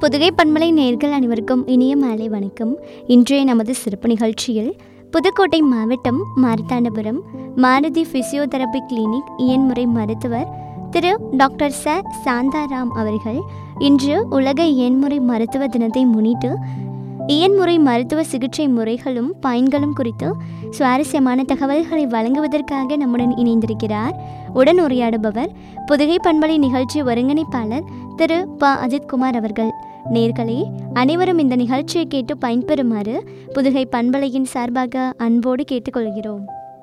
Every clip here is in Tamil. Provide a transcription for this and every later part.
புதுகை பண்பலை நேர்கள் அனைவருக்கும் இனிய மாலை வணக்கம் இன்றைய நமது சிறப்பு நிகழ்ச்சியில் புதுக்கோட்டை மாவட்டம் மார்த்தாண்டபுரம் மாருதி பிசியோதெரபி கிளினிக் இயன்முறை மருத்துவர் திரு டாக்டர் ச சாந்தாராம் அவர்கள் இன்று உலக இயன்முறை மருத்துவ தினத்தை முன்னிட்டு இயன்முறை மருத்துவ சிகிச்சை முறைகளும் பயன்களும் குறித்து சுவாரஸ்யமான தகவல்களை வழங்குவதற்காக நம்முடன் இணைந்திருக்கிறார் உடன் உரையாடுபவர் புதுகை பண்பலை நிகழ்ச்சி ஒருங்கிணைப்பாளர் திரு ப அஜித்குமார் அவர்கள் நேர்களே அனைவரும் இந்த நிகழ்ச்சியை கேட்டு பயன்பெறுமாறு புதுகை பண்பலையின் சார்பாக அன்போடு கேட்டுக்கொள்கிறோம்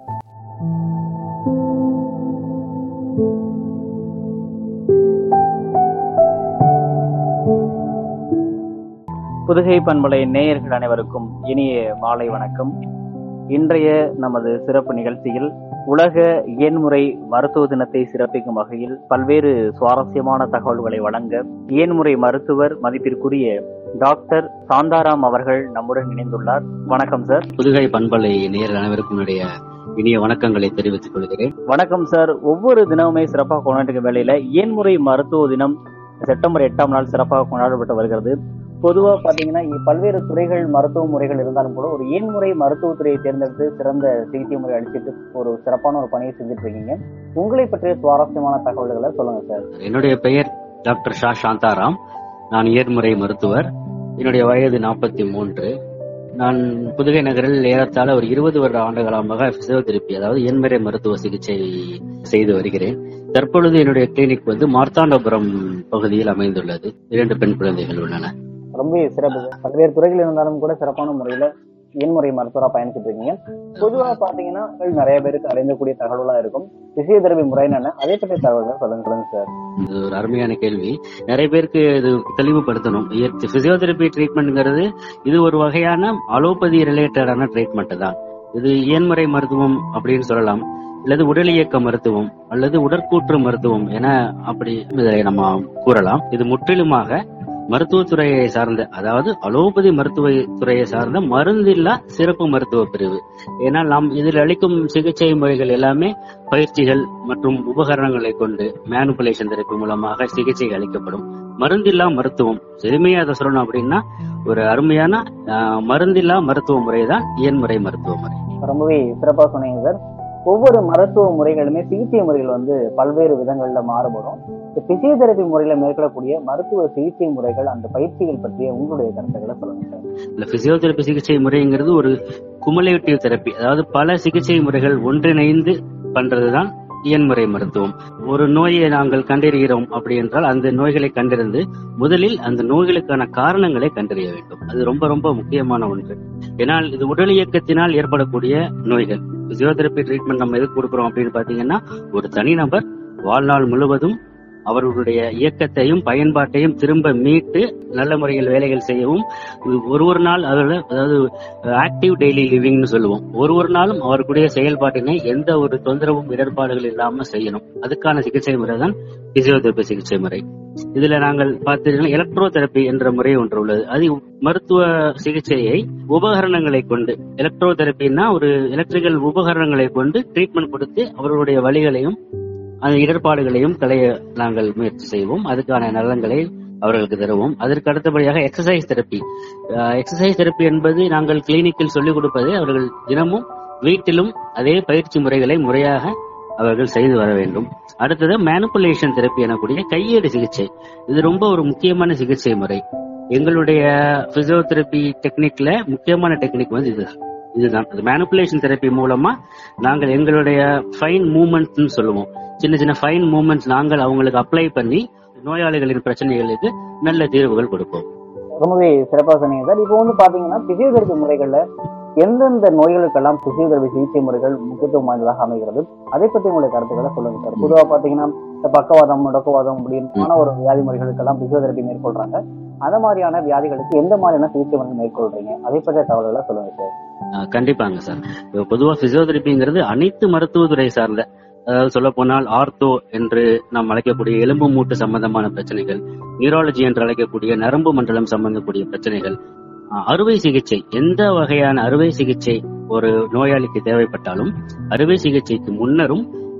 புதுகை பண்பலை நேயர்கள் அனைவருக்கும் இனிய மாலை வணக்கம் இன்றைய நமது சிறப்பு நிகழ்ச்சியில் உலக இயன்முறை மருத்துவ தினத்தை சிறப்பிக்கும் வகையில் பல்வேறு சுவாரஸ்யமான தகவல்களை வழங்க இயன்முறை மருத்துவர் மதிப்பிற்குரிய டாக்டர் சாந்தாராம் அவர்கள் நம்முடன் இணைந்துள்ளார் வணக்கம் சார் புதுகை பண்பலை நேயர் அனைவருக்கும் என்னுடைய இனிய வணக்கங்களை தெரிவித்துக் கொள்கிறேன் வணக்கம் சார் ஒவ்வொரு தினமுமே சிறப்பாக கொண்டாடுகிற வேளையில இயன்முறை மருத்துவ தினம் செப்டம்பர் எட்டாம் நாள் சிறப்பாக கொண்டாடப்பட்டு வருகிறது பொதுவா பாத்தீங்கன்னா இ- பல்வேறு துறைகள் மருத்துவ முறைகள் இருந்தாலும் கூட ஒரு இயன்முறை மருத்துவத்துறையை தேர்ந்தெடுத்து சிறந்த சிகிச்சை முறை அளிச்சுட்டு ஒரு சிறப்பான ஒரு பணியை செஞ்சுட்டு இருக்கீங்க உங்களை பற்றிய சுவாரஸ்யமான தகவல்களை சொல்லுங்க சார் என்னுடைய பெயர் டாக்டர் ஷா சாந்தாராம் நான் இயற்முறை மருத்துவர் என்னுடைய வயது நாற்பத்தி மூன்று நான் புதுகை நகரில் ஏறத்தாழ ஒரு இருபது வருட ஆண்டுகாலமாக பிசியோதெரப்பி அதாவது எண்முறை மருத்துவ சிகிச்சை செய்து வருகிறேன் தற்பொழுது என்னுடைய கிளினிக் வந்து மார்த்தாண்டபுரம் பகுதியில் அமைந்துள்ளது இரண்டு பெண் குழந்தைகள் உள்ளன ரொம்ப சிறப்பு சார். பல்வேறு துறைகள் இருந்தாலும் கூட சிறப்பான முறையில இயன்முறை மருத்துவரா பயணிச்சுட்டு இருக்கீங்க பொதுவா பாத்தீங்கன்னா நிறைய பேருக்கு அறிந்தக்கூடிய தகவலா இருக்கும் பிசியோதெரபி முறை என்ன அதை பற்றிய தகவல்கள் சொல்லுங்க சொல்லுங்க சார் இது ஒரு அருமையான கேள்வி நிறைய பேருக்கு இது தெளிவுபடுத்தணும் பிசியோதெரபி ட்ரீட்மெண்ட்ங்கிறது இது ஒரு வகையான அலோபதி ரிலேட்டடான ட்ரீட்மெண்ட் தான் இது இயன்முறை மருத்துவம் அப்படின்னு சொல்லலாம் அல்லது உடல் இயக்க மருத்துவம் அல்லது உடற்கூற்று மருத்துவம் என அப்படி இதை நம்ம கூறலாம் இது முற்றிலுமாக மருத்துவத்துறையை சார்ந்த அதாவது அலோபதி மருத்துவ துறையை சார்ந்த மருந்தில்லா சிறப்பு மருத்துவ பிரிவு ஏன்னால் நாம் இதில் அளிக்கும் சிகிச்சை முறைகள் எல்லாமே பயிற்சிகள் மற்றும் உபகரணங்களை கொண்டு மேனுபுலேஷன் தெரப்பி மூலமாக சிகிச்சை அளிக்கப்படும் மருந்தில்லா மருத்துவம் எளிமையா அதை சொல்லணும் அப்படின்னா ஒரு அருமையான ஆஹ், மருந்தில்லா மருத்துவ முறை தான் இயன்முறை மருத்துவ முறை ரொம்பவே சிறப்பா சொன்னீங்க சார் ஒவ்வொரு மருத்துவ முறைகளுமே சிகிச்சை முறைகள் வந்து பல்வேறு விதங்கள்ல மாறுபடும் இந்த பிசியோதெரபி முறையில மேற்கொள்ளக்கூடிய மருத்துவ சிகிச்சை முறைகள் அந்த பயிற்சிகள் பற்றிய உங்களுடைய கருத்துக்களை சொல்லுங்க சார் இந்த பிசியோதெரப்பி சிகிச்சை முறைங்கிறது ஒரு குமுலேட்டிவ் தெரப்பி அதாவது பல சிகிச்சை முறைகள் ஒன்றிணைந்து பண்றதுதான் இயன்முறை மருத்துவம் ஒரு நோயை நாங்கள் கண்டறிகிறோம் அப்படி என்றால் அந்த நோய்களை கண்டறிந்து முதலில் அந்த நோய்களுக்கான காரணங்களை கண்டறிய வேண்டும் அது ரொம்ப ரொம்ப முக்கியமான ஒன்று ஏன்னால் இது உடல் இயக்கத்தினால் ஏற்படக்கூடிய நோய்கள் பிசியோதெரப்பி ட்ரீட்மெண்ட் நம்ம எதுக்கு கொடுக்குறோம் அப்படின்னு பாத்தீங்கன்னா ஒரு தனிநபர் வாழ்நாள் முழுவதும் அவர்களுடைய இயக்கத்தையும் பயன்பாட்டையும் திரும்ப மீட்டு நல்ல முறையில் வேலைகள் செய்யவும் இது ஒரு ஒரு நாள் அதில் அதாவது ஆக்டிவ் டெய்லி லிவிங்னு சொல்லுவோம் ஒரு ஒரு நாளும் அவருடைய செயல்பாட்டினை எந்த ஒரு தொந்தரவும் இடர்பாடுகள் இல்லாம செய்யணும் அதுக்கான சிகிச்சை முறை தான் பிசியோதெரபி சிகிச்சை முறை இதுல நாங்கள் பார்த்தீங்கன்னா எலக்ட்ரோ தெரப்பி என்ற முறை ஒன்று உள்ளது அது மருத்துவ சிகிச்சையை உபகரணங்களை கொண்டு எலக்ட்ரோ தெரப்பின்னா ஒரு எலக்ட்ரிக்கல் உபகரணங்களை கொண்டு ட்ரீட்மெண்ட் கொடுத்து அவர்களுடைய வலிகளையும் அந்த இடர்பாடுகளையும் களைய நாங்கள் முயற்சி செய்வோம் அதுக்கான நலன்களை அவர்களுக்கு தருவோம் அதற்கு அடுத்தபடியாக எக்ஸசைஸ் தெரப்பி எக்ஸசைஸ் தெரப்பி என்பது நாங்கள் கிளினிக்கில் சொல்லிக் கொடுப்பது அவர்கள் தினமும் வீட்டிலும் அதே பயிற்சி முறைகளை முறையாக அவர்கள் செய்து வர வேண்டும் அடுத்தது மேனுப்புலேஷன் தெரப்பி எனக்கூடிய கையேடு சிகிச்சை இது ரொம்ப ஒரு முக்கியமான சிகிச்சை முறை எங்களுடைய பிசியோதெரப்பி டெக்னிக்ல முக்கியமான டெக்னிக் வந்து இதுதான் இதுதான் அது மேனுப்புலேஷன் தெரப்பி மூலமா நாங்கள் எங்களுடைய ஃபைன் மூமெண்ட்ஸ் சொல்லுவோம் சின்ன சின்ன ஃபைன் மூமெண்ட்ஸ் நாங்கள் அவங்களுக்கு அப்ளை பண்ணி நோயாளிகளின் பிரச்சனைகளுக்கு நல்ல தீர்வுகள் கொடுப்போம் ரொம்பவே சிறப்பா சொன்னீங்க சார் இப்போ வந்து பாத்தீங்கன்னா பிசியோதெரபி முறைகள்ல எந்தெந்த நோய்களுக்கெல்லாம் பிசியோதெரபி சிகிச்சை முறைகள் முக்கியத்துவம் வாய்ந்ததாக அமைகிறது அதை பத்தி உங்களுடைய கருத்துக்களை சொல்லுங்க சார் பொதுவா பாத்தீங்கன்னா இந்த பக்கவாதம் முடக்குவாதம் அப்படின்னா ஒரு வியாதி முறைகளுக்கெல்லாம் பிசியோதெரபி மேற்கொள்றாங்க அந்த மாதிரியான வியாதிகளுக்கு எந்த மாதிரியான சிகிச்சை முறை மேற்கொள்றீங்க அதை பற்றிய தகவல்களை சொல்லுங்க சார் ஆஹ் கண்டிப்பாங்க சார் இப்ப பொதுவா பிசியோதெரபிங்கிறது அனைத்து மருத்துவத்துறை சார்ந்த அதாவது சொல்ல போனால் ஆர்த்தோ என்று நாம் அழைக்கக்கூடிய எலும்பு மூட்டு சம்பந்தமான பிரச்சனைகள் நியூராலஜி என்று அழைக்கக்கூடிய நரம்பு மண்டலம் சம்பந்தக்கூடிய பிரச்சனைகள் ஆஹ் அறுவை சிகிச்சை எந்த வகையான அறுவை சிகிச்சை ஒரு நோயாளிக்கு தேவைப்பட்டாலும் அறுவை சிகிச்சைக்கு முன்னரும்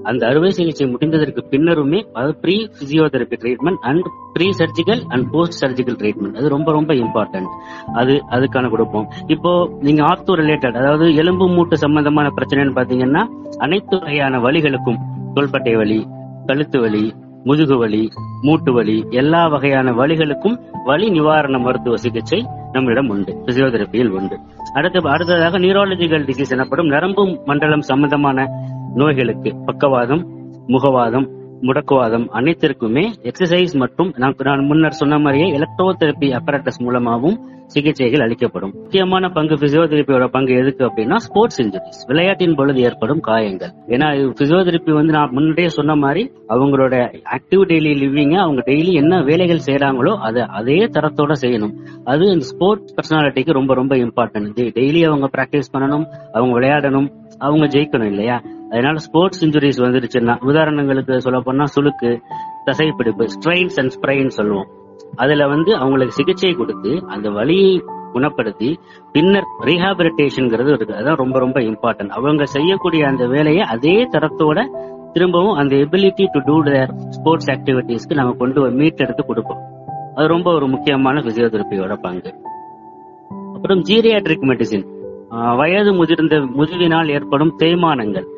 அந்த அறுவை சிகிச்சை முடிந்ததற்கு பின்னருமே pre physiotherapy treatment and pre surgical and post surgical treatment அது ரொம்ப ரொம்ப இம்பார்ட்டன்ட் அது அதுக்கான கொடுப்போம் இப்போ நீங்க ஆர்த்தோ ரிலேட்டட் அதாவது எலும்பு மூட்டு சம்பந்தமான பிரச்சனைன்னு பாத்தீங்கன்னா அனைத்து வகையான வலிகளுக்கும் தோள்பட்டை வலி கழுத்து வலி முதுகு வலி மூட்டு வலி எல்லா வகையான வலிகளுக்கும் வலி நிவாரண மருத்துவ சிகிச்சை நம்மிடம் உண்டு பிசியோதெரபியில் உண்டு அடுத்து அடுத்ததாக நியூராலஜிக்கல் டிசீஸ் எனப்படும் நரம்பு மண்டலம் சம்பந்தமான நோய்களுக்கு பக்கவாதம் முகவாதம் முடக்குவாதம் அனைத்திற்குமே எக்ஸசைஸ் மற்றும் நான் நான் முன்னர் சொன்ன மாதிரியே எலக்ட்ரோதெரபி அப்பரட்டஸ் மூலமாகவும் சிகிச்சைகள் அளிக்கப்படும் முக்கியமான பங்கு பிசியோதெரபியோட பங்கு எதுக்கு அப்படின்னா ஸ்போர்ட்ஸ் இன்ஜுரிஸ் விளையாட்டின் பொழுது ஏற்படும் காயங்கள் ஏன்னா பிசியோதெரபி வந்து நான் முன்னாடியே சொன்ன மாதிரி அவங்களோட ஆக்டிவ் டெய்லி லிவிங்க அவங்க டெய்லி என்ன வேலைகள் செய்யறாங்களோ அதை அதே தரத்தோட செய்யணும் அது இந்த ஸ்போர்ட்ஸ் பர்சனாலிட்டிக்கு ரொம்ப ரொம்ப இம்பார்ட்டன்ட் டெய்லி அவங்க பிராக்டிஸ் பண்ணணும் அவங்க விளையாடணும் அவங்க ஜெயிக்கணும் இல்லையா அதனால ஸ்போர்ட்ஸ் இன்ஜுரிஸ் வந்துருச்சுன்னா உதாரணங்களுக்கு சொல்ல போனா சுளுக்கு தசைப்பிடிப்பு ஸ்ட்ரெயின்ஸ் அண்ட் ஸ்ப்ரைன் சொல்லுவோம் அதுல வந்து அவங்களுக்கு சிகிச்சை கொடுத்து அந்த வலியை குணப்படுத்தி பின்னர் ரீஹாபிலிட்டேஷன்ங்கிறது இருக்கு அதான் ரொம்ப ரொம்ப இம்பார்ட்டன்ட் அவங்க செய்யக்கூடிய அந்த வேலையை அதே தரத்தோட திரும்பவும் அந்த ability to do their sports ஆக்டிவிட்டீஸ்க்கு நம்ம கொண்டு போய் மீட்டெடுத்து கொடுப்போம் அது ரொம்ப ஒரு முக்கியமான பிசியோதெரபியோட பங்கு அப்புறம் ஜீரியாட்ரிக் மெடிசின் வயது முதிர்ந்த முதிர்வினால் ஏற்படும் தேய்மானங்கள்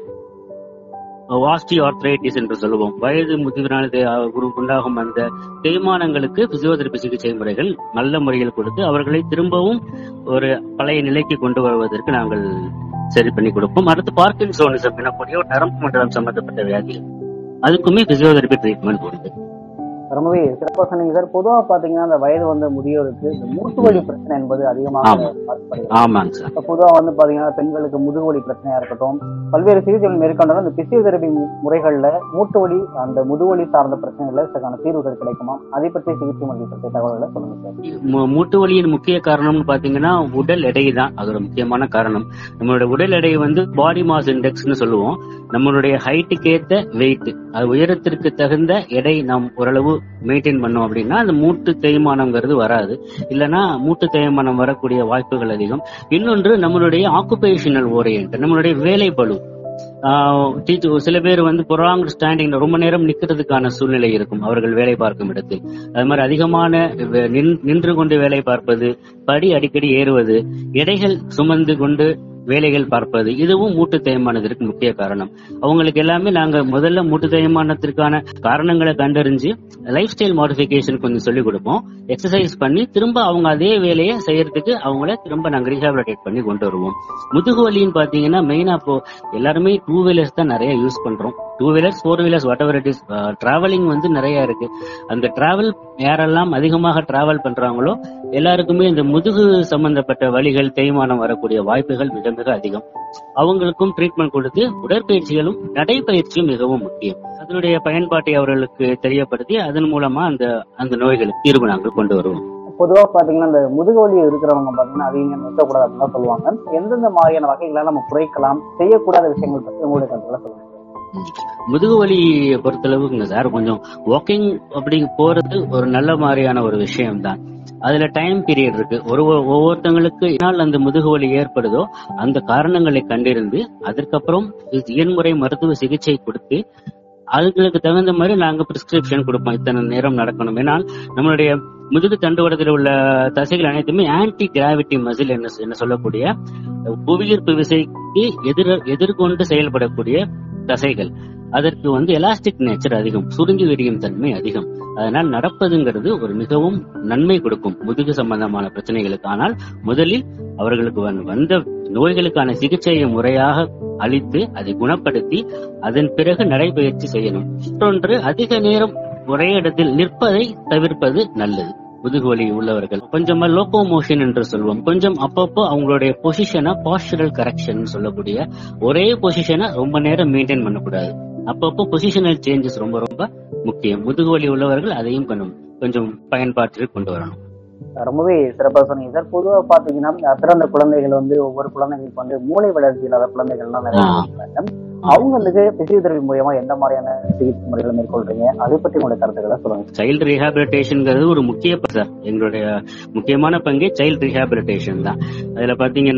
வாஸ்டி ஆர்த்ரைட்டிஸ் என்று சொல்லுவோம் வயது முதிர்வினால் தே- உரு- உண்டாகும் அந்த தேய்மானங்களுக்கு பிசியோதெரபி சிகிச்சை முறைகள் நல்ல முறையில் கொடுத்து அவர்களை திரும்பவும் ஒரு பழைய நிலைக்கு கொண்டு வருவதற்கு நாங்கள் சரி பண்ணி கொடுப்போம் அடுத்து பார்க்கின்சோனிசம் எனக்கூடிய ஒரு நரம்பு மண்டலம் சம்பந்தப்பட்ட வியாதி அதுக்குமே பிசியோதெரபி ட்ரீட்மெண்ட் உண்டு ரொம்பவே சிறப்பா சொன்னீங்க சார் பொதுவா பாத்தீங்கன்னா அந்த வயது வந்த முதியோருக்கு இந்த மூட்டு வலி பிரச்சனை என்பது அதிகமாக ஆமா. பார்க்கப்படுகிறது ஆமாங்க சார் இப்ப பொதுவா வந்து பாத்தீங்கன்னா பெண்களுக்கு முதுகு வலி பிரச்சனையா இருக்கட்டும் பல்வேறு சிகிச்சைகள் மேற்கொண்டாலும் இந்த பிசியோதெரபி முறைகள்ல மூட்டு வலி அந்த முதுவலி சார்ந்த பிரச்சனைகள்ல இதற்கான தீர்வுகள் கிடைக்குமா அதை பற்றி சிகிச்சை முறை பற்றிய தகவல்களை சொல்லுங்க சார் மு- மூட்டு வலியின் முக்கிய காரணம்னு பாத்தீங்கன்னா உடல் எடை தான் அதோட முக்கியமான காரணம் நம்மளோட உடல் எடை வந்து பாடி மாஸ் இண்டெக்ஸ்னு சொல்லுவோம் நம்மளுடைய ஹைட்டுக்கு ஏத்த வெயிட் அது உயரத்திற்கு தகுந்த எடை நாம் ஓரளவு மெயின்டைன் பண்ணோம் அப்படின்னா அந்த மூட்டு தேய்மானம்ங்கிறது வராது இல்லைன்னா மூட்டு தேய்மானம் வரக்கூடிய வாய்ப்புகள் அதிகம் இன்னொன்று நம்மளுடைய ஆக்குபேஷனல் ஓரியன்ட் நம்மளுடைய வேலை பளு ஆஹ் teacher- சில பேர் வந்து புறாங் ஸ்டாண்டிங் ரொம்ப நேரம் நிக்கிறதுக்கான சூழ்நிலை இருக்கும் அவர்கள் வேலை பார்க்கும் இடத்தில் அது மாதிரி அதிகமான வே- நின்- நின்று கொண்டு வேலை பார்ப்பது படி அடிக்கடி ஏறுவது எடைகள் சுமந்து கொண்டு வேலைகள் பார்ப்பது இதுவும் மூட்டு தேய்மானத்திற்கு முக்கிய காரணம் அவங்களுக்கு எல்லாமே நாங்க முதல்ல மூட்டு தேய்மானத்திற்கான காரணங்களை கண்டறிஞ்சு லைஃப் ஸ்டைல் மாடிஃபிகேஷன் கொஞ்சம் சொல்லிக் கொடுப்போம் எக்ஸசைஸ் பண்ணி திரும்ப அவங்க அதே வேலையை செய்யறதுக்கு அவங்கள திரும்ப நாங்க ரீஹாபிலிட்டேட் பண்ணி கொண்டு வருவோம் முதுகு வலின்னு பாத்தீங்கன்னா மெயினா இப்போ எல்லாருமே டூ வீலர்ஸ் தான் நிறைய யூஸ் பண்றோம் two wheelers four wheelers whatever it is travelling வந்து நிறைய இருக்கு அந்த டிராவல் யாரெல்லாம் அதிகமாக டிராவல் பண்றாங்களோ எல்லாருக்குமே இந்த முதுகு சம்பந்தப்பட்ட வலிகள் தேய்மானம் வரக்கூடிய வாய்ப்புகள் மிக மிக அதிகம் அவங்களுக்கும் ட்ரீட்மெண்ட் கொடுத்து உடற்பயிற்சிகளும் நடைப்பயிற்சியும் மிகவும் முக்கியம் அதனுடைய பயன்பாட்டை அவர்களுக்கு தெரியப்படுத்தி அதன் மூலமா அந்த அந்த நோய்களுக்கு தீர்வு நாங்கள் கொண்டு வருவோம் பொதுவா பாத்தீங்கன்னா இந்த முதுகு வலி இருக்கிறவங்க பாத்தீங்கன்னா அதிகம் நிறுத்தக்கூடாது அப்படின்னு தான் சொல்லுவாங்க எந்தெந்த மாதிரியான வகைகளை நம்ம குறைக்கலாம் செய்யக்கூடாத விஷயங்கள் பற்றி உங்களுடைய கருத்துக்களை சொல்லுங்க முதுகு வலியை பொறுத்தளவுக்குங்க சார் கொஞ்சம் வாக்கிங் அப்படி போறது ஒரு நல்ல மாதிரியான ஒரு விஷயம் தான் அதுல டைம் பீரியட் இருக்கு ஒரு ஒவ்வொருத்தங்களுக்கு என்னால் அந்த முதுகு வலி ஏற்படுதோ அந்த காரணங்களை கண்டிருந்து அதற்கப்புறம் இயன்முறை மருத்துவ சிகிச்சை கொடுத்து அதுங்களுக்கு தகுந்த மாதிரி நாங்க பிரிஸ்கிரிப்ஷன் கொடுப்போம் இத்தனை நேரம் நடக்கணும் ஏன்னா நம்மளுடைய முதுகு தண்டுவடத்தில் உள்ள தசைகள் அனைத்துமே ஆன்டி கிராவிட்டி மசில் என்ன என்ன சொல்லக்கூடிய புவியீர்ப்பு விசைக்கு எதிர எதிர்கொண்டு செயல்படக்கூடிய தசைகள் அதற்கு வந்து எலாஸ்டிக் நேச்சர் அதிகம் சுருங்கி விரியும் தன்மை அதிகம் அதனால் நடப்பதுங்கிறது ஒரு மிகவும் நன்மை கொடுக்கும் முதுகு சம்பந்தமான பிரச்சனைகளுக்கு ஆனால் முதலில் அவர்களுக்கு வந்து- வந்த நோய்களுக்கான சிகிச்சையை முறையாக அளித்து அதை குணப்படுத்தி அதன் பிறகு நடைபயிற்சி செய்யணும் மற்றொன்று அதிக நேரம் ஒரே இடத்தில் நிற்பதை தவிர்ப்பது நல்லது முதுகுவலி உள்ளவர்கள் கொஞ்சம் லோகோ மோஷன் என்று சொல்வோம் கொஞ்சம் அப்பப்போ அவங்களுடைய பொசிஷனை பாஸ்டரல் கரெக்ஷன் சொல்லக்கூடிய ஒரே பொசிஷனை ரொம்ப நேரம் மெயின்டைன் பண்ணக்கூடாது அப்பப்போ பொசிஷனல் சேஞ்சஸ் ரொம்ப ரொம்ப முக்கியம் முதுகுவலி உள்ளவர்கள் அதையும் கொஞ்சம் கொஞ்சம் பயன்பாட்டில் கொண்டு வரணும் ரொம்பவே சிறப்பா சொன்னீங்க சார் பொதுவா பாத்தீங்கன்னா இந்த பிறந்த குழந்தைகள் வந்து ஒவ்வொரு குழந்தைகளுக்கு வந்து மூளை வளர்ச்சி இல்லாத குழந்தைகள்லாம் நிறைய ஆ. இருக்காங்க அவங்களுக்கு பிசியோதெரபி மூலியமா எந்த மாதிரியான சிகிச்சை முறைகளை மேற்கொள்றீங்க அதை பற்றி உங்களுடைய கருத்துக்களை சொல்லுங்க சைல்டு ரீஹாபிலிட்டேஷன்ங்கிறது ஒரு முக்கிய ப- சார் எங்களுடைய முக்கியமான பங்கே சைல்டு ரீஹாபிலிட்டேஷன் தான் அதுல பாத்தீங்கன்னா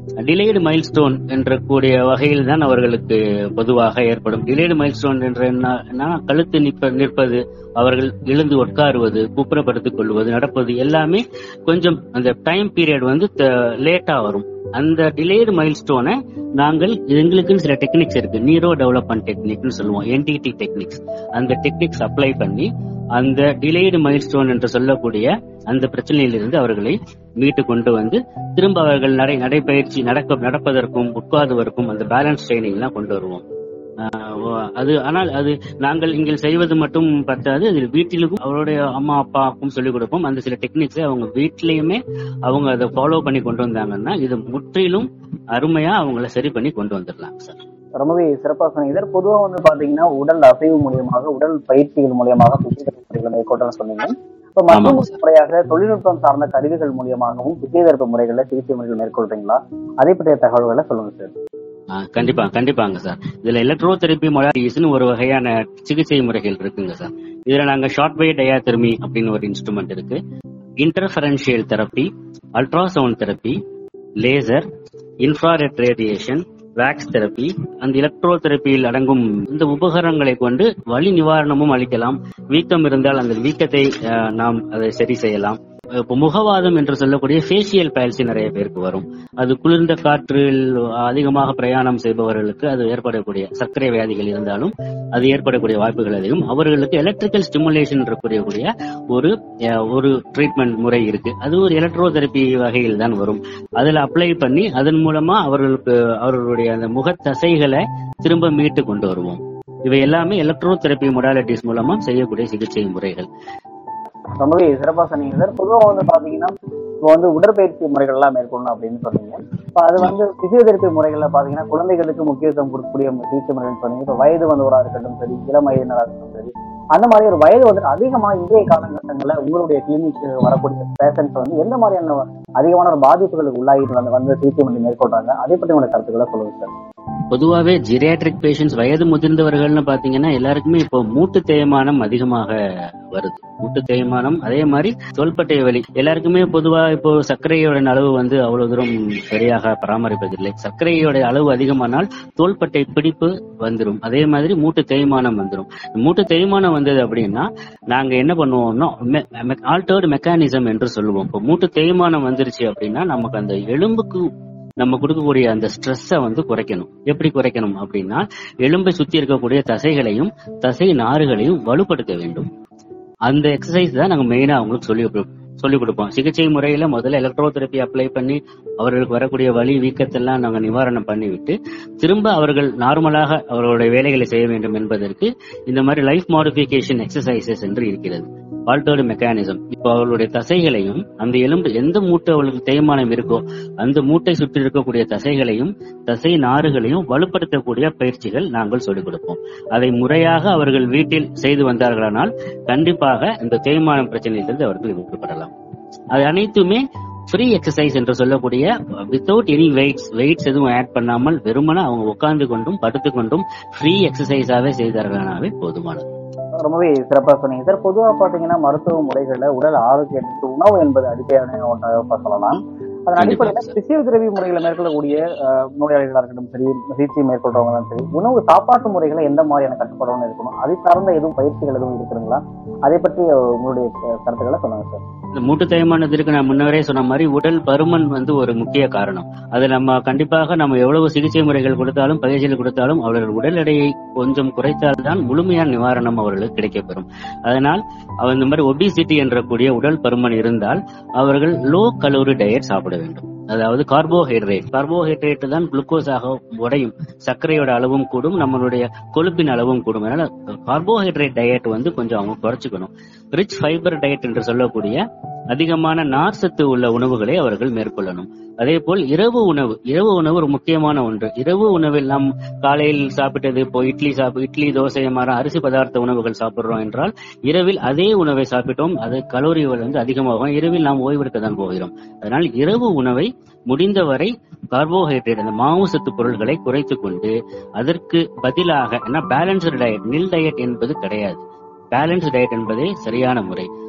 டிலேடு மைல்ஸ்டோன் என்ற கூடிய வகையில் தான் அவர்களுக்கு பொதுவாக ஏற்படும் டிலேடு மைல்ஸ்டோன் என்ற என்ன- என்னன்னா கழுத்து நிற்ப நிற்பது அவர்கள் எழுந்து உட்காருவது குப்புறப்படுத்திக் கொள்வது நடப்பது எல்லாமே கொஞ்சம் அந்த டைம் பீரியட் வந்து லேட்டா வரும் அந்த டிலேடு மைல்ஸ்டோனை நாங்கள் எங்களுக்குன்னு சில டெக்னிக்ஸ் இருக்கு நீரோ டெவலப்மெண்ட் டெக்னிக்னு சொல்லுவோம் என்டிடி டெக்னிக்ஸ் அந்த டெக்னிக்ஸ் அப்ளை பண்ணி அந்த டிலேடு மைல்ஸ்டோன் என்று சொல்லக்கூடிய அந்த பிரச்சனையிலிருந்து அவர்களை மீட்டு கொண்டு வந்து திரும்ப அவர்கள் நடை நடைபயிற்சி நடக்க நடப்பதற்கும் உட்காருவதற்கும் அந்த பேலன்ஸ் ட்ரைனிங் எல்லாம் கொண்டு வருவோம் ஆஹ் ஓ- அது ஆனால் அது நாங்கள் இங்கே செய்வது மட்டும் பத்தாது அது வீட்டிலும் அவருடைய அம்மா அப்பாவுக்கும் சொல்லிக் கொடுப்போம் அந்த சில டெக்னிக்ஸை அவங்க வீட்லயுமே அவங்க அதை ஃபாலோ பண்ணி கொண்டு வந்தாங்கன்னா இது முற்றிலும் அருமையா அவங்கள சரி பண்ணி கொண்டு வந்துடலாம் சார் ரொம்பவே சிறப்பா சொன்னீங்க சார் பொதுவா வந்து பாத்தீங்கன்னா உடல் அசைவு மூலியமாக உடல் பயிற்சிகள் மூலியமாக பிசியோதெரபி முறைகளை மேற்கொள்ளணும்னு சொன்னீங்க இப்ப மற்றொரு ஆமாங்க சார். முறையாக தொழில்நுட்பம் சார்ந்த கருவிகள் மூலியமாகவும் பிசியோதெரபி முறைகள்ல சிகிச்சை முறைகள் மேற்கொள்றீங்களா அதை பற்றிய தகவல்களை சொல்லுங்க சார் ஆ, கண்டிப்பா கண்டிப்பாங்க சார் இதுல எலக்ட்ரோ தெரப்பி மொடாலிட்டிஸ்னு ஒரு வகையான சிகிச்சை முறைகள் இருக்குங்க சார் இதுல நாங்க ஷார்ட் வே டயாதெர்மி அப்படின்னு ஒரு இன்ஸ்ட்ருமெண்ட் இருக்கு interferential therapy ultrasound therapy laser infrared radiation wax therapy அந்த எலக்ட்ரோ தெரப்பியில் அடங்கும் இந்த உபகரணங்களை கொண்டு வலி நிவாரணமும் அளிக்கலாம் வீக்கம் இருந்தால் அந்த வீக்கத்தை ஆ, நாம் அதை சரி செய்யலாம் இப்போ முகவாதம் என்று சொல்லக்கூடிய ஃபேஷியல் பயல்சி நிறைய பேருக்கு வரும் அது குளிர்ந்த காற்றில் அதிகமாக பிரயாணம் செய்பவர்களுக்கு அது ஏற்படக்கூடிய சர்க்கரை வியாதிகள் இருந்தாலும் அது ஏற்படக்கூடிய வாய்ப்புகள் அதிகம் அவர்களுக்கு எலக்ட்ரிக்கல் ஸ்டிமுலேஷன் இருக்கக்கூடிய ஒரு அஹ், ஒரு ட்ரீட்மெண்ட் முறை இருக்கு அது ஒரு எலக்ட்ரோ தெரப்பி வகையில் தான் வரும் அதுல அப்ளை பண்ணி அதன் மூலமா அவர்களுக்கு அவர்களுடைய அந்த முகத் தசைகளை திரும்ப மீட்டு கொண்டு வருவோம் இவை எல்லாமே எலக்ட்ரோ தெரப்பி மொடாலிட்டிஸ் மூலமா செய்யக்கூடிய சிகிச்சை முறைகள் ரொம்பவே சிறப்பா சொன்னீங்க சார் பொதுவா வந்து பாத்தீங்கன்னா இப்போ வந்து உடற்பயிற்சி முறைகள் எல்லாம் மேற்கொள்ளணும் அப்படின்னு சொன்னீங்க இப்ப அது வந்து பிசியோதெரப்பி முறைகள்ல பாத்தீங்கன்னா குழந்தைகளுக்கு முக்கியத்துவம் கொடுக்கக்கூடிய சிகிச்சை முறைகள் சொன்னீங்க இப்ப வயது வந்தவரா இருக்கட்டும் சரி இளம் வயதினரா இருக்கட்டும் சரி அந்த மாதிரி ஒரு வயது வந்து அதிகமா இன்றைய காலகட்டங்கள்ல உங்களுடைய கிளினிக் வரக்கூடிய பேஷண்ட்ஸ் வந்து எந்த மாதிரியான அதிகமான ஒரு பாதிப்புகளுக்கு உள்ளாகிட்டு வந்து வந்து சிகிச்சை முறை மேற்கொள்றாங்க அதை பற்றி உங்களுடைய கருத்துக்களை சொல்லுங்க சார் பொதுவாவே ஜிரியாட்ரிக் பேஷண்ட்ஸ் வயது முதிர்ந்தவர்கள்னு பாத்தீங்கன்னா எல்லாருக்குமே இப்போ மூட்டு தேய்மானம் அதிகமாக வருது மூட்டு தேய்மானம் அதே மாதிரி தோள்பட்டை வலி எல்லாருக்குமே பொதுவா இப்போ சர்க்கரையோட அளவு வந்து அவ்வளவு தூரம் சரியாக பராமரிப்பதில்லை சர்க்கரையோட அளவு அதிகமானால் தோள்பட்டை பிடிப்பு வந்துடும் அதே மாதிரி மூட்டு தேய்மானம் வந்துடும் மூட்டு தேய்மானம் வந்தது அப்படின்னா நாங்க என்ன பண்ணுவோம்னா ஆல்டர்டு மெக்கானிசம் என்று சொல்லுவோம் இப்போ மூட்டு தேய்மானம் வந்துருச்சு அப்படின்னா நமக்கு அந்த எலும்புக்கு நம்ம கொடுக்கக்கூடிய அந்த ஸ்ட்ரெஸ்ஸை வந்து குறைக்கணும் எப்படி குறைக்கணும் அப்படின்னா எலும்பை சுத்தி இருக்கக்கூடிய தசைகளையும் தசை நாறுகளையும் வலுப்படுத்த வேண்டும் அந்த எக்ஸசைஸ் தான் நாங்க மெயினா அவங்களுக்கு சொல்லி கொடு- சொல்லிக் கொடுப்போம் சிகிச்சை முறையில முதல்ல எலக்ட்ரோ தெரப்பி அப்ளை பண்ணி அவர்களுக்கு வரக்கூடிய வலி வீக்கத்தெல்லாம் நாங்க நிவாரணம் பண்ணிவிட்டு திரும்ப அவர்கள் நார்மலாக அவர்களுடைய வேலைகளை செய்ய வேண்டும் என்பதற்கு இந்த மாதிரி லைஃப் மாடிஃபிகேஷன் எக்ஸசைசஸ் என்று இருக்கிறது ஆல்டர்டு மெக்கானிசம் இப்போ அவர்களுடைய தசைகளையும் அந்த எலும்பு எந்த மூட்டை அவர்களுக்கு தேய்மானம் இருக்கோ அந்த மூட்டை சுற்றி இருக்கக்கூடிய தசைகளையும் தசை நாறுகளையும் வலுப்படுத்தக்கூடிய பயிற்சிகள் நாங்கள் சொல்லிக் கொடுப்போம் அதை முறையாக அவர்கள் வீட்டில் செய்து வந்தார்களானால் கண்டிப்பாக இந்த தேய்மானம் பிரச்சனையிலிருந்து அவர்கள் விடுபடலாம் அது அனைத்துமே ஃப்ரீ எக்ஸசைஸ் என்று சொல்லக்கூடிய வித்தவுட் எனி வெயிட்ஸ் வெயிட்ஸ் எதுவும் ஆட் பண்ணாமல் வெறுமனே அவங்க உட்கார்ந்து கொண்டும் படுத்து கொண்டும் ஃப்ரீ எக்ஸசைஸாவே செய்தார்களானாவே போதுமானது ரொம்பவே சிறப்பா சொன்னீங்க சார் பொதுவா பாத்தீங்கன்னா மருத்துவ முறைகள்ல உடல் ஆரோக்கியத்துக்கு உணவு என்பது அடிப்படையான ஒன்றாக சொல்லலாம் அதன் கண்டிப்பா அடிப்படையில சார். பிசியோதெரபி முறைகளை மேற்கொள்ளக்கூடிய அஹ், நோயாளிகளா இருக்கட்டும் சரி சிகிச்சை மேற்கொள்றவங்களும் சரி உணவு சாப்பாட்டு முறைகளை எந்த மாதிரியான கட்டுப்பாடுன்னு இருக்கணும் அதை சார்ந்த எதுவும் பயிற்சிகள் எதுவும் இருக்குதுங்களா அதை பற்றி அஹ், உங்களுடைய அஹ், கருத்துக்களை சொல்லுங்க சார் இந்த மூட்டு தேய்மானத்திற்கு நான் முன்னரே சொன்ன மாதிரி உடல் பருமன் வந்து ஒரு முக்கிய காரணம் அது நம்ம கண்டிப்பாக நம்ம எவ்வளவு சிகிச்சை முறைகள் கொடுத்தாலும் பயிற்சிகள் கொடுத்தாலும் அவர்கள் உடல் எடையை கொஞ்சம் குறைத்தால்தான் முழுமையான நிவாரணம் அவர்களுக்கு கிடைக்கப்பெறும் அதனால் அவர் இந்த மாதிரி ஒபிசிட்டி என்ற கூடிய உடல் பருமன் இருந்தால் அவர்கள் லோ கலோரி டயட் சாப்பிட வேண்டும் அதாவது கார்போஹைட்ரேட் கார்போஹைட்ரேட் தான் குளுக்கோஸாக உடையும் சர்க்கரையோட அளவும் கூடும் நம்மளுடைய கொழுப்பின் அளவும் கூடும் அதனால கார்போஹைட்ரேட் டயட் வந்து கொஞ்சம் அவங்க குறைச்சிக்கணும் ரிச் ஃபைபர் டயட் என்று சொல்லக்கூடிய அதிகமான நார்சத்து உள்ள உணவுகளை அவர்கள் மேற்கொள்ளணும் அதே போல் இரவு உணவு இரவு உணவு ஒரு முக்கியமான ஒன்று இரவு உணவில் நாம் காலையில் சாப்பிட்டது இப்போ இட்லி சாப்பி இட்லி தோசை மாதிரி அரிசி பதார்த்த உணவுகள் சாப்பிடுறோம் என்றால் இரவில் அதே உணவை சாப்பிட்டோம் அது கலோரிகள் வந்து அதிகமாகும் இரவில் நாம் ஓய்வெடுக்க தான் போகிறோம் அதனால் இரவு உணவை முடிந்தவரை கார்போஹைட்ரேட் அந்த மாவுசத்து பொருள்களை குறைத்துக் கொண்டு அதற்கு பதிலாக என்ன பேலன்ஸ்டு டயட் நில் டயட் என்பது கிடையாது பேலன்ஸ் டயட் என்பதே சரியான முறை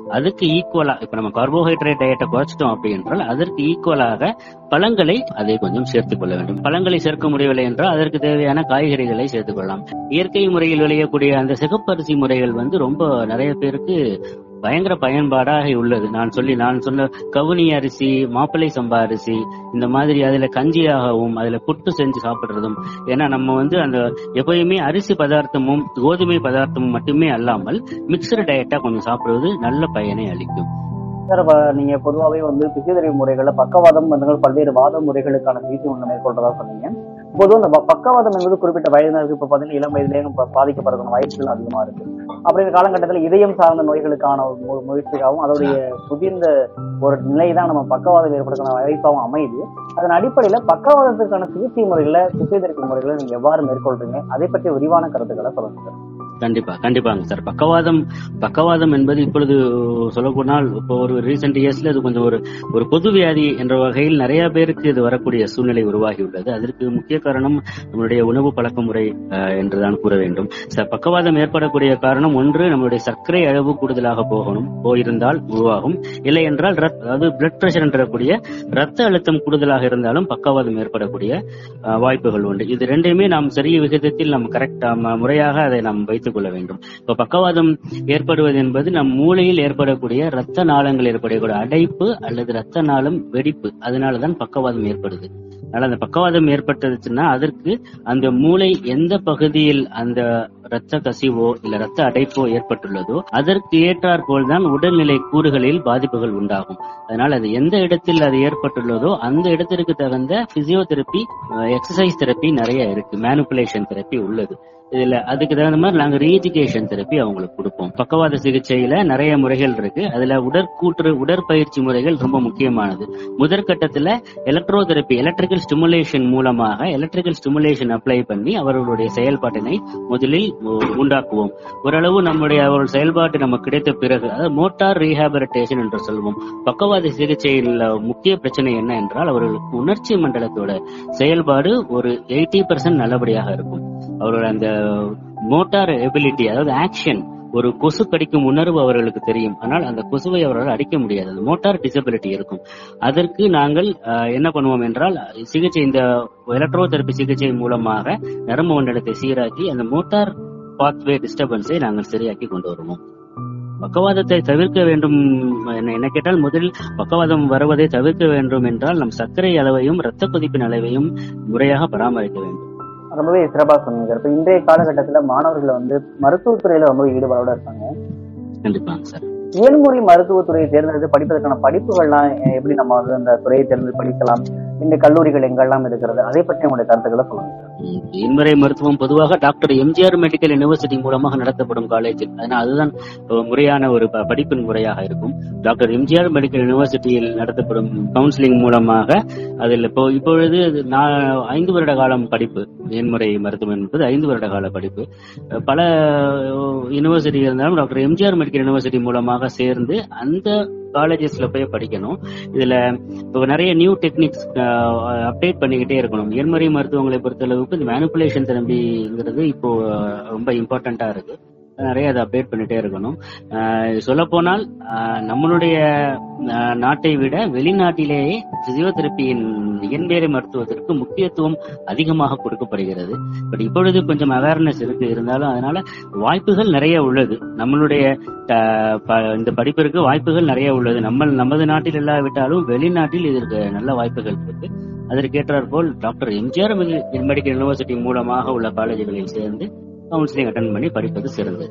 அதுக்கு ஈக்குவலா இப்ப நம்ம கார்போஹைட்ரேட் டயட்டை குறைச்சிட்டோம் அப்படி என்றால் அதற்கு ஈக்குவலாக பழங்களை அதை கொஞ்சம் சேர்த்துக் கொள்ள வேண்டும் பழங்களை சேர்க்க முடியவில்லை என்றால் அதற்கு தேவையான காய்கறிகளை சேர்த்துக் கொள்ளலாம் இயற்கை முறையில் விளையக்கூடிய அந்த சிகப்பரிசி முறைகள் வந்து ரொம்ப நிறைய பேருக்கு பயங்கர பயன்பாடாக உள்ளது நான் சொல்லி நான் சொன்ன கவுனி அரிசி மாப்பிள்ளை சம்பா அரிசி இந்த மாதிரி அதுல கஞ்சியாகவும் அதுல புட்டு செஞ்சு சாப்பிடுறதும் ஏன்னா நம்ம வந்து அந்த எப்பயுமே அரிசி பதார்த்தமும் கோதுமை பதார்த்தமும் மட்டுமே அல்லாமல் மிக்சடு டயட்டா கொஞ்சம் சாப்பிடுவது நல்ல பயனை அளிக்கும் சார் இப்ப நீங்க பொதுவாகவே வந்து பிசியோதெரபி முறைகள்ல பக்கவாதம் வந்து பல்வேறு வாத முறைகளுக்கான சிகிச்சை ஒன்று மேற்கொள்றதா சொன்னீங்க பொதுவாக இந்த ப- பக்கவாதம் என்பது குறிப்பிட்ட வயதினருக்கு இப்ப பாத்தீங்கன்னா இளம் வயதிலேயே ப- பாதிக்கப்படுறதுக்கான வாய்ப்புகள் அதிகமா இருக்கு அப்படி இந்த காலகட்டத்தில் இதயம் சார்ந்த நோய்களுக்கான ஒரு மு- முயற்சியாகவும் அதோடைய புதிர்ந்த ஒரு நிலை தான் நம்ம பக்கவாதம் ஏற்படுத்தின வாய்ப்பாகவும் அமையுது அதன் அடிப்படையில பக்கவாதத்திற்கான சிகிச்சை முறைகளை பிசியோதெரபி முறைகளை நீங்க எவ்வாறு மேற்கொள்றீங்க அதை பற்றி விரிவான கருத்துக்களை சொல்லுங்க சார் கண்டிப்பா கண்டிப்பாங்க சார் பக்கவாதம் பக்கவாதம் என்பது இப்பொழுது சொல்லப்போனால் இப்போ ஒரு ரீசெண்ட் இயர்ஸ்ல இது கொஞ்சம் ஒரு ஒரு பொது வியாதி என்ற வகையில் நிறைய பேருக்கு இது வரக்கூடிய சூழ்நிலை உருவாகி உள்ளது அதற்கு முக்கிய காரணம் நம்மளுடைய உணவு பழக்க முறை அஹ், என்றுதான் கூற வேண்டும் ச- பக்கவாதம் ஏற்படக்கூடிய காரணம் ஒன்று நம்மளுடைய சர்க்கரை அளவு கூடுதலாக போகணும் போயிருந்தால் உருவாகும் இல்லை என்றால் ரத்- அதாவது பிளட் பிரஷர் என்றக்கூடிய ரத்த அழுத்தம் கூடுதலாக இருந்தாலும் பக்கவாதம் ஏற்படக்கூடிய அஹ், வாய்ப்புகள் உண்டு இது ரெண்டையுமே நாம் சரிய விகிதத்தில் நாம் கரெக்ட் முறையாக அதை நாம் வைத்துக் கொள்ள வேண்டும் இப்ப பக்கவாதம் ஏற்படுவது என்பது நம் மூளையில் ஏற்படக்கூடிய ரத்த நாளங்கள் ஏற்படக்கூடிய அடைப்பு அல்லது ரத்த நாளம் வெடிப்பு அதனாலதான் பக்கவாதம் ஏற்படுது அதனால அந்த பக்கவாதம் ஏற்பட்டதுன்னா அதற்கு அந்த மூளை எந்த பகுதியில் அந்த ரத்த கசிவோ இல்ல ரத்த அடைப்போ ஏற்பட்டுள்ளதோ அதற்கு ஏற்றாற் போல்தான் உடல்நிலை கூறுகளில் பாதிப்புகள் உண்டாகும் அதனால அது எந்த இடத்தில் அது ஏற்பட்டுள்ளதோ அந்த இடத்திற்கு தகுந்த பிசியோதெரப்பி எக்ஸசைஸ் தெரப்பி நிறைய இருக்கு மேனுப்புலேஷன் தெரப்பி உள்ளது இதுல அதுக்கு தகுந்த மாதிரி நாங்க ரீஎஜுகேஷன் தெரப்பி அவங்களுக்கு கொடுப்போம் பக்கவாத சிகிச்சையில நிறைய முறைகள் இருக்கு அதுல உடற்கூற்று உடற்பயிற்சி முறைகள் ரொம்ப முக்கியமானது முதற்கட்டத்துல எலக்ட்ரோ தெரப்பி எலக்ட்ரிக்கல் ஸ்டிமுலேஷன் மூலமாக எலக்ட்ரிக்கல் ஸ்டிமுலேஷன் அப்ளை பண்ணி அவர்களுடைய செயல்பாட்டினை முதலில் உ- உண்டாக்குவோம் ஓரளவு நம்முடைய அவர்கள் செயல்பாட்டு நமக்கு கிடைத்த பிறகு அதாவது மோட்டார் ரீஹாபிலிட்டேஷன் என்று சொல்லுவோம் பக்கவாத சிகிச்சையில் முக்கிய பிரச்சனை என்ன என்றால் அவர்களுக்கு உணர்ச்சி மண்டலத்தோட செயல்பாடு ஒரு எயிட்டி பர்சன்ட் நல்லபடியாக இருக்கும் அவரோட அந்த மோட்டார் எபிலிட்டி அதாவது ஆக்ஷன் ஒரு கொசு கடிக்கும் உணர்வு அவர்களுக்கு தெரியும் ஆனால் அந்த கொசுவை அவரால் அடிக்க முடியாது அந்த மோட்டார் டிசபிலிட்டி இருக்கும் அதற்கு நாங்கள் அஹ், என்ன பண்ணுவோம் என்றால் சிகிச்சை இந்த எலக்ட்ரோ தெரப்பி சிகிச்சை மூலமாக நரம்பு மண்டலத்தை சீராக்கி அந்த மோட்டார் பாத்வே டிஸ்டர்பன்ஸை நாங்கள் சரியாக்கி கொண்டு வருவோம் பக்கவாதத்தை தவிர்க்க வேண்டும் என்ன என்ன கேட்டால் முதலில் பக்கவாதம் வருவதை தவிர்க்க வேண்டும் என்றால் நம் சர்க்கரை அளவையும் இரத்த கொதிப்பின் அளவையும் முறையாக பராமரிக்க வேண்டும் ரொம்பவே சிறப்பா சொன்னீங்க இப்ப இன்றைய காலகட்டத்துல மாணவர்கள் வந்து மருத்துவத்துறையில ரொம்ப ஈடுபாடோட இருக்காங்க கண்டிப்பாங்க சார் இயன்முறை மருத்துவத்துறையை தேர்ந்தெடுத்து படிப்பதற்கான படிப்புகள்லாம் எ- எப்படி நம்ம வந்து அந்த துறையை தேர்ந்தெடுத்து படிக்கலாம் இந்த கல்லூரிகள் எங்கெல்லாம் இருக்கிறது அதை பற்றி உங்களுடைய கருத்துக்களை சொல்லுங்க சார் ம், இன்முறை மருத்துவம் பொதுவாக டாக்டர் எம்ஜிஆர் மெடிக்கல் யுனிவர்சிட்டி மூலமாக நடத்தப்படும் காலேஜில் அதனால் அதுதான் அஹ், முறையான ஒரு ப- படிப்பின் முறையாக இருக்கும் டாக்டர் எம்ஜிஆர் மெடிக்கல் யுனிவர்சிட்டியில் நடத்தப்படும் கவுன்சிலிங் மூலமாக அதில் இப்போ இப்பொழுது அது நா- ஐந்து வருட காலம் படிப்பு இயன்முறை மருத்துவம் என்பது ஐந்து வருட கால படிப்பு அஹ், பல யூனிவர்சிட்டி இருந்தாலும் டாக்டர் எம்ஜிஆர் மெடிக்கல் யுனிவர்சிட்டி மூலமாக சேர்ந்து அந்த காலேஜஸ்ல போய் படிக்கணும் இதுல இப்போ நிறைய நியூ டெக்னிக்ஸ் அப்டேட் பண்ணிக்கிட்டே இருக்கணும் இயன்முறை மருத்துவங்களை பொறுத்தளவுக்கு இந்த மேனுப்புலேஷன் தெரம்பிங்கிறது இப்போ அஹ், ரொம்ப இம்பார்ட்டண்டா இருக்கு நிறைய அதை அப்டேட் பண்ணிட்டே இருக்கணும் சொல்ல போனால் நம்மளுடைய அஹ், நாட்டை விட வெளிநாட்டிலேயே பிசியோதெரப்பியின் இயன்முறை மருத்துவத்திற்கு முக்கியத்துவம் அதிகமாக கொடுக்கப்படுகிறது பட் இப்பொழுது கொஞ்சம் அவேர்னஸ் இருக்கு இருந்தாலும் அதனால வாய்ப்புகள் நிறைய உள்ளது நம்மளுடைய அஹ், ப- இந்த படிப்பிற்கு வாய்ப்புகள் நிறைய உள்ளது நம்ம நமது நாட்டில் இல்லாவிட்டாலும் வெளிநாட்டில் இதற்கு நல்ல வாய்ப்புகள் இருக்கு அதற்கேற்றாற் போல் டாக்டர் எம்ஜிஆர் மெடிக்கல் யுனிவர்சிட்டி மூலமாக உள்ள காலேஜுகளில் சேர்ந்து கவுன்சிலிங் அட்டன் பண்ணி படிப்பது சிறந்தது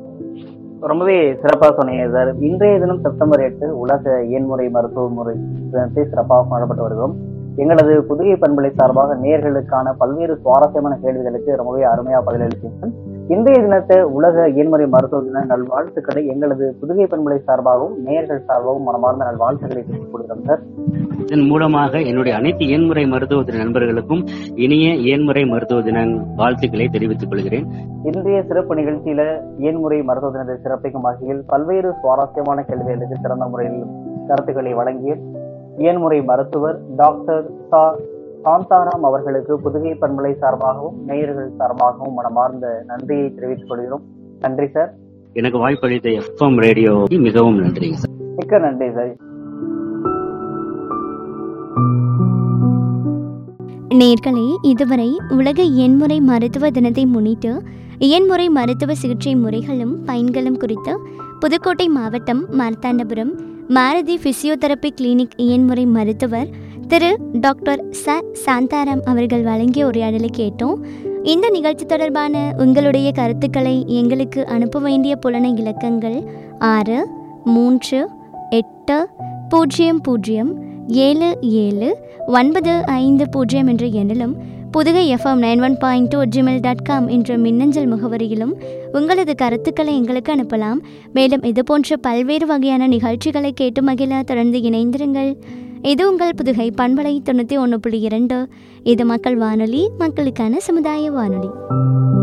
ரொம்பவே சிறப்பா சொன்னீங்க சார் இன்றைய தினம் செப்டம்பர் எட்டு உலக இயன்முறை மருத்துவ முறை தினத்தை சிறப்பாக கொண்டாடப்பட்டு வருகிறோம் எங்களது புதுகை பண்பலை சார்பாக நேர்களுக்கான பல்வேறு சுவாரஸ்யமான கேள்விகளுக்கு ரொம்பவே அருமையா பதிலளித்தீர்கள் இன்றைய தினத்தை உலக இயன்முறை மருத்துவ தின நல்வாழ்த்துக்களை எங்களது புதுகை பண்பலை சார்பாகவும் நேயர்கள் சார்பாகவும் மனமார்ந்த நல்வாழ்த்துக்களை தெரிவித்துக் கொள்கிறோம் சார் இதன் மூலமாக என்னுடைய அனைத்து இயன்முறை மருத்துவ தின நண்பர்களுக்கும் இனிய இயன்முறை மருத்துவ தின வாழ்த்துக்களை தெரிவித்துக் கொள்கிறேன் இன்றைய சிறப்பு நிகழ்ச்சியில இயன்முறை மருத்துவ தினத்தை சிறப்பிக்கும் வகையில் பல்வேறு சுவாரஸ்யமான கேள்விகளுக்கு சிறந்த முறையில் கருத்துக்களை வழங்கிய இயன்முறை மருத்துவர் டாக்டர் சா சாந்தாராம் அவர்களுக்கு புதுகை பண்பலை சார்பாகவும் நேயர்கள் சார்பாகவும் மனமார்ந்த நன்றியை தெரிவித்துக் கொள்கிறோம் நன்றி சார் எனக்கு வாய்ப்பளித்த எஃப்எம் ரேடியோவுக்கு மிகவும் நன்றிங்க சார் மிக்க நன்றி சார் நேர்களே இதுவரை உலக எண்முறை மருத்துவ தினத்தை முன்னிட்டு எண்முறை மருத்துவ சிகிச்சை முறைகளும் பயன்களும் குறித்து புதுக்கோட்டை மாவட்டம் மார்த்தாண்டபுரம் மாருதி பிசியோதெரபி கிளினிக் இயன்முறை மருத்துவர் திரு டாக்டர் ச சாந்தாராம் அவர்கள் வழங்கிய உரையாடலை கேட்டோம் இந்த நிகழ்ச்சி தொடர்பான உங்களுடைய கருத்துக்களை எங்களுக்கு அனுப்ப வேண்டிய புலன இலக்கங்கள் ஆறு மூன்று எட்டு பூஜ்ஜியம் பூஜ்ஜியம் ஏழு ஏழு ஒன்பது ஐந்து பூஜ்ஜியம் என்ற எண்ணிலும் Pudugai FM nine one point two Gmail dot com என்ற மின்னஞ்சல் முகவரியிலும் உங்களது கருத்துக்களை எங்களுக்கு அனுப்பலாம் மேலும் இது போன்ற பல்வேறு வகையான நிகழ்ச்சிகளை கேட்டு மகிழ தொடர்ந்து இணைந்திருங்கள் இது உங்கள் புதுகை பண்பலை தொண்ணூற்றி ஒன்று புள்ளி இரண்டு இது மக்கள் வானொலி மக்களுக்கான சமுதாய வானொலி